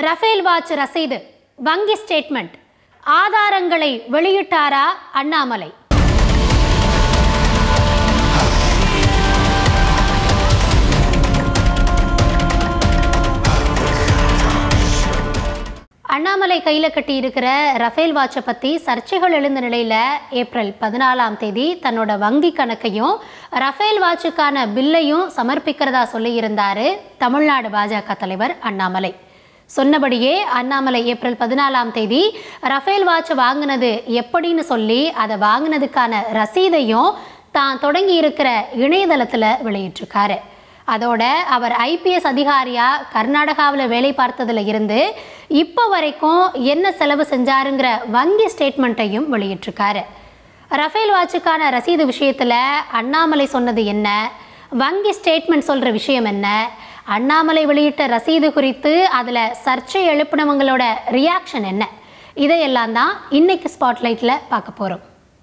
Rafale watch ரசீது வங்கி statement ஆதாரங்களை வெளியிட்டாரா அண்ணாமலை அண்ணாமலை கையில் கட்டி இருக்கிற ரஃபேல் வாட்சை பற்றி சர்ச்சைகள் எழுந்த நிலையில் ஏப்ரல் பதினாலாம் தேதி தன்னோட வங்கி கணக்கையும் ரஃபேல் வாட்சுக்கான பில்லையும் சமர்ப்பிக்கிறதா சொல்லியிருந்தார் தமிழ்நாடு பாஜக தலைவர் அண்ணாமலை சொன்னபடியே அண்ணாமலை ஏப்ரல் பதினாலாம் தேதி ரஃபேல் வாட்ச் வாங்கினது எப்படின்னு சொல்லி அதை வாங்கினதுக்கான ரசீதையும் தான் தொடங்கி இருக்கிற இணையதளத்தில் வெளியிட்டிருக்காரு அதோட அவர் ஐபிஎஸ் அதிகாரியா கர்நாடகாவில் வேலை பார்த்ததுல இருந்து இப்போ வரைக்கும் என்ன செலவு செஞ்சாருங்கிற வங்கி ஸ்டேட்மெண்ட்டையும் வெளியிட்டிருக்காரு ரஃபேல் வாட்சுக்கான ரசீது விஷயத்தில் அண்ணாமலை சொன்னது என்ன வங்கி ஸ்டேட்மெண்ட் சொல்கிற விஷயம் என்ன அண்ணாமலை வெளியிட்ட ரசீது குறித்து அதில் சர்ச்சை எழுப்பினவங்களோட ரியாக்ஷன் என்ன இதையெல்லாம் தான் இன்னைக்கு ஸ்பாட்லைட்டில் பார்க்க போகிறோம்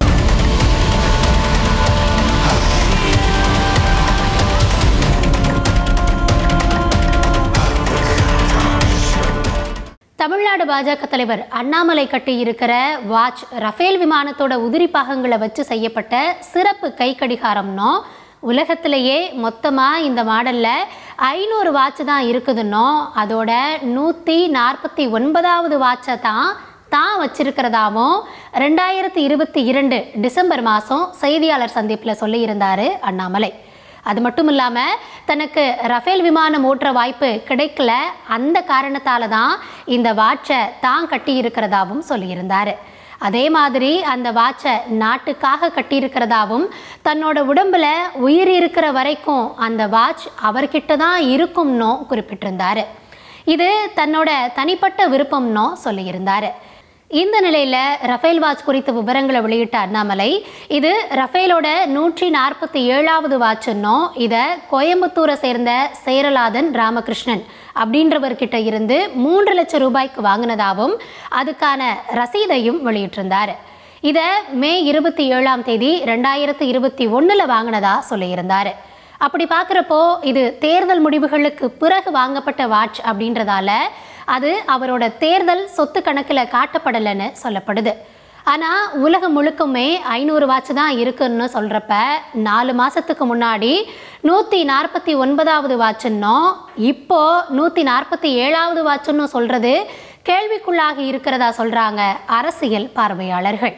தமிழ்நாடு பாஜக தலைவர் அண்ணாமலை கட்டியிருக்கிற வாட்ச் ரஃபேல் விமானத்தோட உதிரி பாகங்களை வச்சு செய்யப்பட்ட சிறப்பு கை கடிகாரம்னோ உலகத்திலேயே மொத்தமாக இந்த மாடலில் ஐநூறு வாட்ச் தான் இருக்குதுன்னோ அதோட நூற்றி நாற்பத்தி ஒன்பதாவது வாட்சை தான் தான் வச்சிருக்கிறதாவும் ரெண்டாயிரத்தி இருபத்தி இரண்டு டிசம்பர் மாதம் செய்தியாளர் சந்திப்பில் சொல்லியிருந்தார் அண்ணாமலை அது மட்டும் இல்லாமல் தனக்கு ரஃபேல் விமானம் ஓட்டுற வாய்ப்பு கிடைக்கல அந்த காரணத்தால தான் இந்த வாட்சை தான் கட்டியிருக்கிறதாவும் சொல்லியிருந்தார் அதே மாதிரி அந்த வாட்சை நாட்டுக்காக கட்டியிருக்கிறதாவும் தன்னோட உடம்புல உயிர் இருக்கிற வரைக்கும் அந்த வாட்ச் அவர்கிட்ட தான் இருக்கும்னோ குறிப்பிட்டிருந்தார் இது தன்னோட தனிப்பட்ட விருப்பம்னோ சொல்லியிருந்தார் இந்த நிலையில் ரஃபேல் வாட்ச் குறித்த விவரங்களை வெளியிட்ட அண்ணாமலை இது ரஃபேலோட நூற்றி நாற்பத்தி ஏழாவது வாட்சுன்னோ இதை கோயம்புத்தூரை சேர்ந்த சேரலாதன் ராமகிருஷ்ணன் அப்படின்றவர்கிட்ட இருந்து மூன்று லட்சம் ரூபாய்க்கு வாங்கினதாகவும் அதுக்கான ரசீதையும் வெளியிட்டிருந்தார் இதை மே இருபத்தி ஏழாம் தேதி ரெண்டாயிரத்தி இருபத்தி ஒன்றில் வாங்கினதா சொல்லியிருந்தார் அப்படி பார்க்குறப்போ இது தேர்தல் முடிவுகளுக்கு பிறகு வாங்கப்பட்ட வாட்ச் அப்படின்றதால அது அவரோட தேர்தல் சொத்து கணக்கில் காட்டப்படலைன்னு சொல்லப்படுது ஆனால் உலகம் முழுக்குமே ஐநூறு வாட்ச் தான் இருக்குன்னு சொல்கிறப்ப நாலு மாதத்துக்கு முன்னாடி நூற்றி நாற்பத்தி ஒன்பதாவது வாட்சுன்னோ இப்போ நூற்றி நாற்பத்தி ஏழாவது வாட்சுன்னு சொல்கிறது கேள்விக்குள்ளாகி இருக்கிறதா சொல்கிறாங்க அரசியல் பார்வையாளர்கள்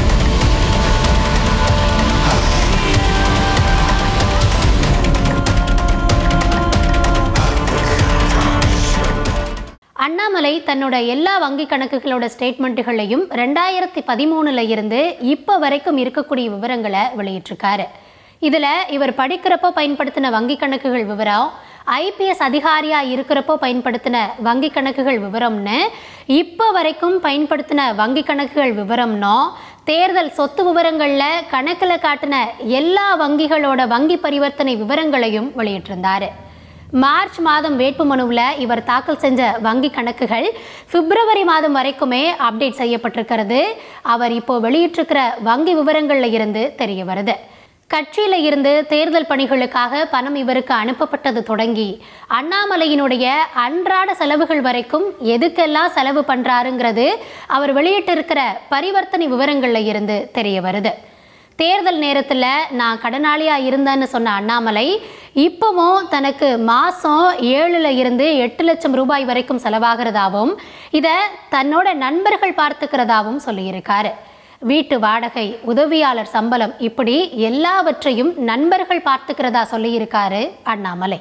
அண்ணாமலை தன்னோட எல்லா வங்கி கணக்குகளோட ஸ்டேட்மெண்ட்டுகளையும் ரெண்டாயிரத்தி பதிமூணுல இருந்து இப்போ வரைக்கும் இருக்கக்கூடிய விவரங்களை வெளியிட்டிருக்காரு இதில் இவர் படிக்கிறப்போ பயன்படுத்தின வங்கி கணக்குகள் விவரம் ஐபிஎஸ் அதிகாரியாக இருக்கிறப்போ பயன்படுத்தின வங்கி கணக்குகள் விவரம்னு இப்போ வரைக்கும் பயன்படுத்தின வங்கி கணக்குகள் விவரம்னோ தேர்தல் சொத்து விவரங்களில் கணக்கில் காட்டின எல்லா வங்கிகளோட வங்கி பரிவர்த்தனை விவரங்களையும் வெளியிட்டிருந்தார் மார்ச் மாதம் வேட்புமனுவில் இவர் தாக்கல் செஞ்ச வங்கி கணக்குகள் பிப்ரவரி மாதம் வரைக்குமே அப்டேட் செய்யப்பட்டிருக்கிறது அவர் இப்போ வெளியிட்டிருக்கிற வங்கி விவரங்களில் இருந்து தெரிய வருது கட்சியில் இருந்து தேர்தல் பணிகளுக்காக பணம் இவருக்கு அனுப்பப்பட்டது தொடங்கி அண்ணாமலையினுடைய அன்றாட செலவுகள் வரைக்கும் எதுக்கெல்லாம் செலவு பண்ணுறாருங்கிறது அவர் வெளியிட்டிருக்கிற பரிவர்த்தனை விவரங்களில் இருந்து தெரிய வருது தேர்தல் நேரத்தில் நான் கடனாளியாக இருந்தேன்னு சொன்ன அண்ணாமலை இப்போவும் தனக்கு மாதம் ஏழுல இருந்து எட்டு லட்சம் ரூபாய் வரைக்கும் செலவாகிறதாவும் இதை தன்னோட நண்பர்கள் பார்த்துக்கிறதாவும் சொல்லியிருக்காரு வீட்டு வாடகை உதவியாளர் சம்பளம் இப்படி எல்லாவற்றையும் நண்பர்கள் பார்த்துக்கிறதா சொல்லியிருக்காரு அண்ணாமலை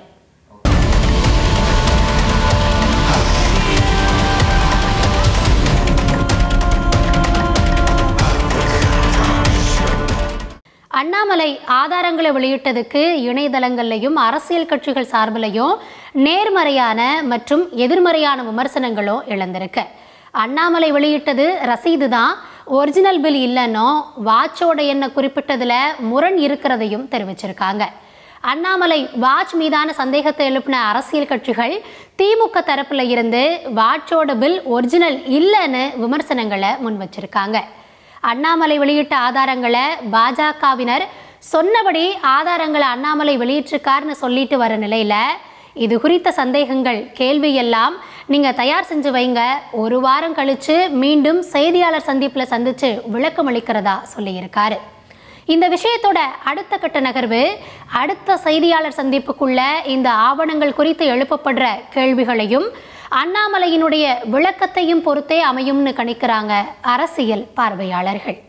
அண்ணாமலை ஆதாரங்களை வெளியிட்டதுக்கு இணையதளங்கள்லையும் அரசியல் கட்சிகள் சார்பிலையும் நேர்மறையான மற்றும் எதிர்மறையான விமர்சனங்களும் இழந்திருக்கு அண்ணாமலை வெளியிட்டது ரசீது தான் ஒரிஜினல் பில் இல்லைன்னோ வாட்சோட எண்ணை குறிப்பிட்டதில் முரண் இருக்கிறதையும் தெரிவிச்சிருக்காங்க அண்ணாமலை வாட்ச் மீதான சந்தேகத்தை எழுப்பின அரசியல் கட்சிகள் திமுக தரப்புல இருந்து வாட்சோட பில் ஒரிஜினல் இல்லைன்னு விமர்சனங்களை முன் வச்சிருக்காங்க அண்ணாமலை வெளியிட்ட ஆதாரங்களை பாஜகவினர் சொன்னபடி ஆதாரங்களை அண்ணாமலை வெளியிட்டிருக்காருன்னு சொல்லிட்டு வர நிலையில இது குறித்த சந்தேகங்கள் கேள்வி எல்லாம் நீங்கள் தயார் செஞ்சு வைங்க ஒரு வாரம் கழித்து மீண்டும் செய்தியாளர் சந்திப்பில் சந்தித்து விளக்கம் அளிக்கிறதா சொல்லியிருக்காரு இந்த விஷயத்தோட அடுத்த கட்ட நகர்வு அடுத்த செய்தியாளர் சந்திப்புக்குள்ள இந்த ஆவணங்கள் குறித்து எழுப்பப்படுற கேள்விகளையும் அண்ணாமலையினுடைய விளக்கத்தையும் பொறுத்தே அமையும்னு கணிக்கிறாங்க அரசியல் பார்வையாளர்கள்